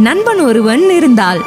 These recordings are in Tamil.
நண்பன் ஒருவன் இருந்தால்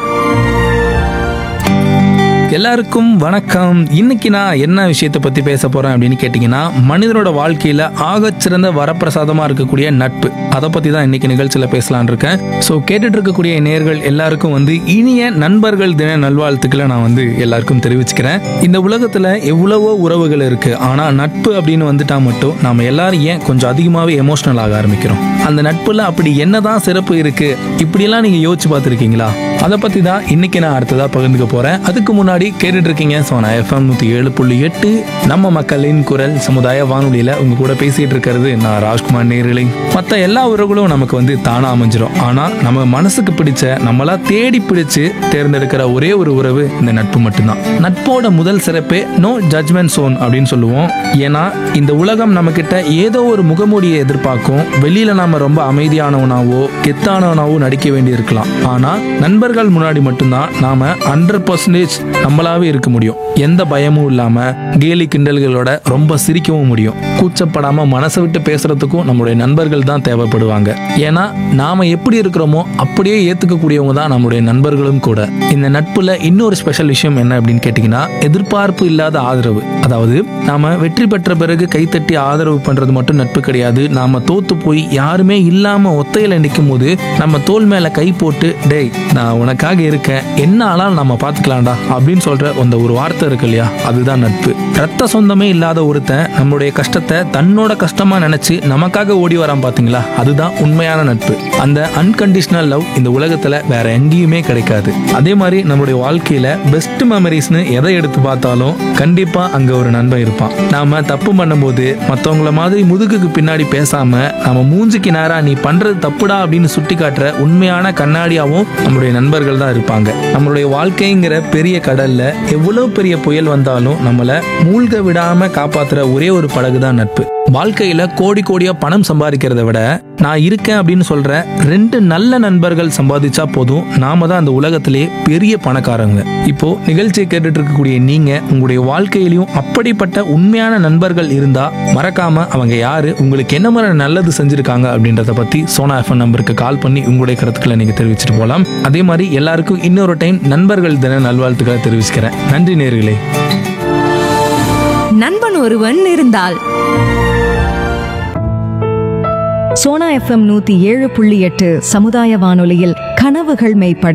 எல்லாருக்கும் வணக்கம் இன்னைக்கு நான் என்ன விஷயத்தை பத்தி பேச போறேன் அப்படின்னு கேட்டிங்கன்னா மனிதனோட வாழ்க்கையில ஆகச்சிறந்த வரப்பிரசாதமா இருக்கக்கூடிய நட்பு அதை பத்தி தான் இன்னைக்கு நிகழ்ச்சியில பேசலாம்னு இருக்கேன் ஸோ கேட்டுட்டு இருக்கக்கூடிய நேர்கள் எல்லாருக்கும் வந்து இனிய நண்பர்கள் தின நல்வாழ்த்துக்களை நான் வந்து எல்லாருக்கும் தெரிவிச்சுக்கிறேன் இந்த உலகத்துல எவ்வளவோ உறவுகள் இருக்கு ஆனா நட்பு அப்படின்னு வந்துட்டா மட்டும் நாம எல்லாரும் ஏன் கொஞ்சம் அதிகமாவே எமோஷனல் ஆக ஆரம்பிக்கிறோம் அந்த நட்புல அப்படி என்னதான் சிறப்பு இருக்கு இப்படியெல்லாம் நீங்க யோசிச்சு பார்த்துருக்கீங்களா அதை பத்தி தான் இன்னைக்கு நான் அடுத்ததா பகிர்ந்துக்க போறேன் அதுக்கு முன்னாடி கேட்டுட்டு இருக்கீங்க சோனா எஃப்எம் நூத்தி ஏழு புள்ளி எட்டு நம்ம மக்களின் குரல் சமுதாய வானொலியில உங்க கூட பேசிட்டு இருக்கிறது நான் ராஜ்குமார் நேரிலை மத்த எல்லா உறவுகளும் நமக்கு வந்து தானா அமைஞ்சிரும் ஆனா நம்ம மனசுக்கு பிடிச்ச நம்மளா தேடி பிடிச்சு தேர்ந்தெடுக்கிற ஒரே ஒரு உறவு இந்த நட்பு மட்டும்தான் நட்போட முதல் சிறப்பே நோ ஜட்மெண்ட் சோன் அப்படின்னு சொல்லுவோம் ஏன்னா இந்த உலகம் நம்ம கிட்ட ஏதோ ஒரு முகமூடியை எதிர்பார்க்கும் வெளியில நாம ரொம்ப அமைதியானவனாவோ கெத்தானவனாவோ நடிக்க வேண்டி இருக்கலாம் ஆனா நண்பர்கள் முன்னாடி மட்டும்தான் நாம ஹண்ட்ரட் பர்சன்டேஜ் நம்மளாவே இருக்க முடியும் எந்த பயமும் இல்லாம கேலி கிண்டல்களோட ரொம்ப சிரிக்கவும் முடியும் கூச்சப்படாம மனசை விட்டு பேசுறதுக்கும் நம்மளுடைய நண்பர்கள் தான் தேவைப்படுவாங்க ஏன்னா நாம எப்படி இருக்கிறோமோ அப்படியே ஏத்துக்கக்கூடியவங்க தான் நம்மளுடைய நண்பர்களும் கூட இந்த நட்புல இன்னொரு ஸ்பெஷல் விஷயம் என்ன அப்படின்னு கேட்டீங்கன்னா எதிர்பார்ப்பு இல்லாத ஆதரவு அதாவது நாம வெற்றி பெற்ற பிறகு கைத்தட்டி ஆதரவு பண்றது மட்டும் நட்பு கிடையாது நாம தோத்து போய் யாருமே இல்லாம ஒத்தையில நிற்கும் போது நம்ம தோல் மேல கை போட்டு டேய் நான் உனக்காக இருக்கேன் என்ன ஆனாலும் நம்ம பாத்துக்கலாம்டா அப்படின்னு சொல்ற அந்த ஒரு வார்த்தை இருக்கு இல்லையா அதுதான் நட்பு ரத்த சொந்தமே இல்லாத ஒருத்தன் நம்மளுடைய கஷ்டத்தை தன்னோட கஷ்டமா நினைச்சு நமக்காக ஓடி வரான் பாத்தீங்களா அதுதான் உண்மையான நட்பு அந்த அன்கண்டிஷனல் லவ் இந்த உலகத்துல வேற எங்கேயுமே கிடைக்காது அதே மாதிரி நம்மளுடைய வாழ்க்கையில பெஸ்ட் மெமரிஸ்னு எதை எடுத்து பார்த்தாலும் கண்டிப்பா அங்க ஒரு நண்பன் இருப்பான் நாம தப்பு பண்ணும்போது மத்தவங்கள மாதிரி முதுகுக்கு பின்னாடி பேசாம நம்ம மூஞ்சிக்கு நேரா நீ பண்றது தப்புடா அப்படின்னு சுட்டி காட்டுற உண்மையான கண்ணாடியாவும் நம்மளுடைய நண்பர்கள் தான் இருப்பாங்க நம்மளுடைய வாழ்க்கைங்கிற பெரிய கடல்ல எவ்வளவு பெரிய புயல் வந்தாலும் நம்மள மூழ்க விடாம காப்பாத்துற ஒரே ஒரு படகு தான் நட்பு வாழ்க்கையில கோடி கோடியா பணம் சம்பாதிக்கிறத விட நான் இருக்கேன் அப்படின்னு சொல்ற ரெண்டு நல்ல நண்பர்கள் சம்பாதிச்சா போதும் நாம தான் அந்த உலகத்திலே பெரிய பணக்காரங்க இப்போ நிகழ்ச்சியை கேட்டுட்டு இருக்கக்கூடிய நீங்க உங்களுடைய வாழ்க்கையிலையும் அப்படிப்பட்ட உண்மையான நண்பர்கள் இருந்தா மறக்காம அவங்க யாரு உங்களுக்கு என்ன மாதிரி நல்லது செஞ்சிருக்காங்க அப்படின்றத பத்தி சோனா எஃப்எம் நம்பருக்கு கால் பண்ணி உங்களுடைய கருத்துக்களை நீங்க தெரிவிச்சிட்டு போகலாம் அதே மாதிரி எல்லாருக்கும் இன்னொரு டைம் நண்பர்கள் தின நல்வாழ்த்துக்களை தெரிவிச்சுக்கிறேன் நன்றி நேர்களே நண்பன் ஒருவன் இருந்தால் சோனா எஃப்எம் நூத்தி ஏழு புள்ளி எட்டு சமுதாய வானொலியில் கனவுகள் மெய்ப்பட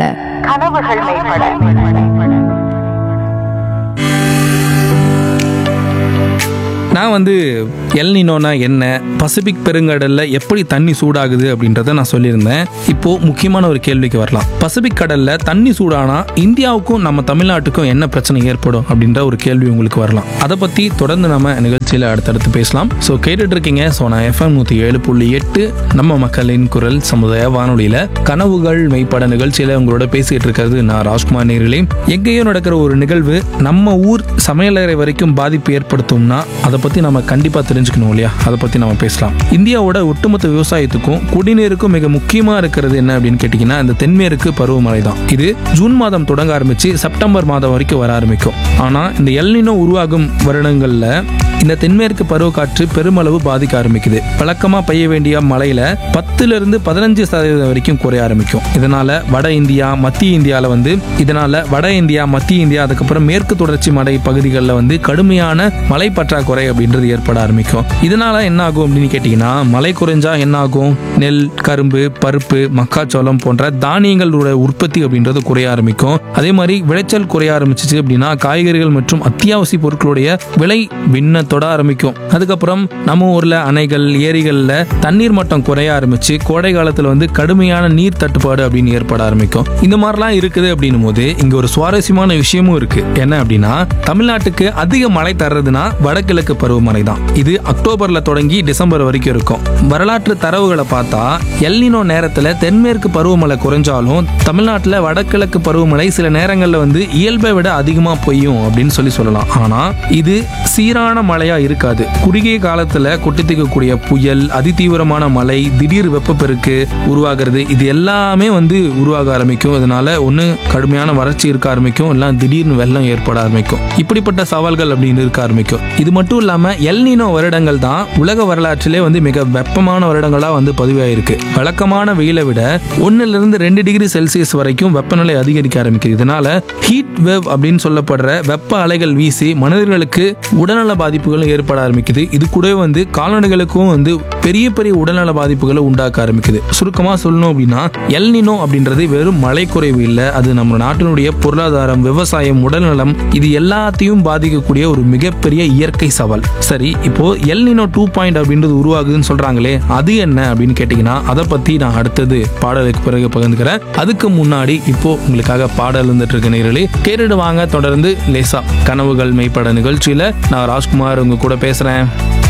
நான் வந்து எல்னினோனா என்ன பசிபிக் பெருங்கடல்ல எப்படி தண்ணி சூடாகுது அப்படின்றத நான் சொல்லியிருந்தேன் இப்போ முக்கியமான ஒரு கேள்விக்கு வரலாம் பசிபிக் கடல்ல தண்ணி சூடானா இந்தியாவுக்கும் நம்ம தமிழ்நாட்டுக்கும் என்ன பிரச்சனை ஏற்படும் அப்படின்ற ஒரு கேள்வி உங்களுக்கு வரலாம் அதை பத்தி தொடர்ந்து நம்ம நிகழ்ச்சியில அடுத்தடுத்து பேசலாம் ஸோ கேட்டுட்டு இருக்கீங்க ஸோ நான் எஃப்எம் நூத்தி ஏழு புள்ளி எட்டு நம்ம மக்களின் குரல் சமுதாய வானொலியில கனவுகள் மெய்ப்பட நிகழ்ச்சியில உங்களோட பேசிட்டு இருக்கிறது நான் ராஜ்குமார் நேரிலே எங்கேயோ நடக்கிற ஒரு நிகழ்வு நம்ம ஊர் சமையலறை வரைக்கும் பாதிப்பு ஏற்படுத்தும்னா அதை பத்தி நம்ம கண்டிப்பா தெரிஞ்சுக்கணும் இல்லையா அதை பத்தி நம்ம பேசலாம் இந்தியாவோட ஒட்டுமொத்த விவசாயத்துக்கும் குடிநீருக்கும் மிக முக்கியமா இருக்கிறது என்ன அப்படின்னு கேட்டீங்கன்னா இந்த தென்மேற்கு பருவமழை தான் இது ஜூன் மாதம் தொடங்க ஆரம்பிச்சு செப்டம்பர் மாதம் வரைக்கும் வர ஆரம்பிக்கும் ஆனா இந்த எல்னினோ உருவாகும் வருடங்கள்ல இந்த தென்மேற்கு பருவக்காற்று பெருமளவு பாதிக்க ஆரம்பிக்குது வழக்கமா பெய்ய வேண்டிய மழையில பத்துல இருந்து பதினஞ்சு சதவீதம் வரைக்கும் குறைய ஆரம்பிக்கும் இதனால வட இந்தியா மத்திய இந்தியால வந்து இதனால வட இந்தியா மத்திய இந்தியா அதுக்கப்புறம் மேற்கு தொடர்ச்சி மலை பகுதிகளில் வந்து கடுமையான மழை பற்றாக்குறை அப்படின்றது ஏற்பட ஆரம்பிக்கும் இதனால என்ன ஆகும் அப்படின்னு கேட்டீங்கன்னா மழை குறைஞ்சா என்ன ஆகும் நெல் கரும்பு பருப்பு மக்காச்சோளம் போன்ற தானியங்களோட உற்பத்தி அப்படின்றது குறைய ஆரம்பிக்கும் அதே மாதிரி விளைச்சல் குறைய ஆரம்பிச்சிச்சு அப்படின்னா காய்கறிகள் மற்றும் அத்தியாவசிய பொருட்களுடைய விலை விண்ண தொட ஆரம்பிக்கும் அதுக்கப்புறம் நம்ம ஊர்ல அணைகள் ஏரிகள்ல தண்ணீர் மட்டம் குறைய ஆரம்பிச்சு கோடை காலத்துல வந்து கடுமையான நீர் தட்டுப்பாடு அப்படின்னு ஏற்பட ஆரம்பிக்கும் இந்த மாதிரிலாம் இருக்குது அப்படின்னும் போது இங்க ஒரு சுவாரஸ்யமான விஷயமும் இருக்கு என்ன அப்படின்னா தமிழ்நாட்டுக்கு அதிக மழை தர்றதுனா வடகிழக்கு பருவமழை தான் இது அக்டோபர்ல தொடங்கி டிசம்பர் வரைக்கும் இருக்கும் வரலாற்று தரவுகளை பார்த்தா எல்னினோ நேரத்துல தென்மேற்கு பருவமழை குறைஞ்சாலும் தமிழ்நாட்டுல வடகிழக்கு பருவமழை சில நேரங்கள்ல வந்து இயல்பை விட அதிகமா பெய்யும் அப்படின்னு சொல்லி சொல்லலாம் ஆனா இது சீரான மழையா இருக்காது குறுகிய காலத்துல கொட்டித்திக்கக்கூடிய புயல் அதிதீவிரமான மழை திடீர் வெப்பப்பெருக்கு உருவாகிறது இது எல்லாமே வந்து உருவாக ஆரம்பிக்கும் இதனால ஒண்ணு கடுமையான வறட்சி இருக்க ஆரம்பிக்கும் இல்லை திடீர்னு வெள்ளம் ஏற்பட ஆரம்பிக்கும் இப்படிப்பட்ட சவால்கள் அப்படின்னு இருக்க ஆரம்பிக்கும் இது மட்டும் இல்லாம இல்லாம எல்னினோ வருடங்கள் தான் உலக வரலாற்றிலே வந்து மிக வெப்பமான வருடங்களா வந்து பதிவாயிருக்கு வழக்கமான வெயிலை விட ஒன்னுல இருந்து ரெண்டு டிகிரி செல்சியஸ் வரைக்கும் வெப்பநிலை அதிகரிக்க ஆரம்பிக்குது இதனால ஹீட் வேவ் அப்படின்னு சொல்லப்படுற வெப்ப அலைகள் வீசி மனிதர்களுக்கு உடல்நல பாதிப்புகளும் ஏற்பட ஆரம்பிக்குது இது கூடவே வந்து கால்நடைகளுக்கும் வந்து பெரிய பெரிய உடல்நல பாதிப்புகளை உண்டாக்க ஆரம்பிக்குது சுருக்கமா சொல்லணும் அப்படின்னா எல்னினோ அப்படின்றது வெறும் மழை குறைவு இல்லை அது நம்ம நாட்டினுடைய பொருளாதாரம் விவசாயம் உடல்நலம் இது எல்லாத்தையும் பாதிக்கக்கூடிய ஒரு மிகப்பெரிய இயற்கை சவால் சரி இப்போ எல்னினோ டூ பாயிண்ட் அப்படின்றது உருவாகுதுன்னு சொல்றாங்களே அது என்ன அப்படின்னு கேட்டீங்கன்னா அதை பத்தி நான் அடுத்தது பாடலுக்கு பிறகு பகிர்ந்துக்கிறேன் அதுக்கு முன்னாடி இப்போ உங்களுக்காக பாடல் இருந்துட்டு இருக்க நேரலே கேட்டுட்டு வாங்க தொடர்ந்து லேசா கனவுகள் மெய்ப்பட நிகழ்ச்சியில நான் ராஜ்குமார் உங்க கூட பேசுறேன்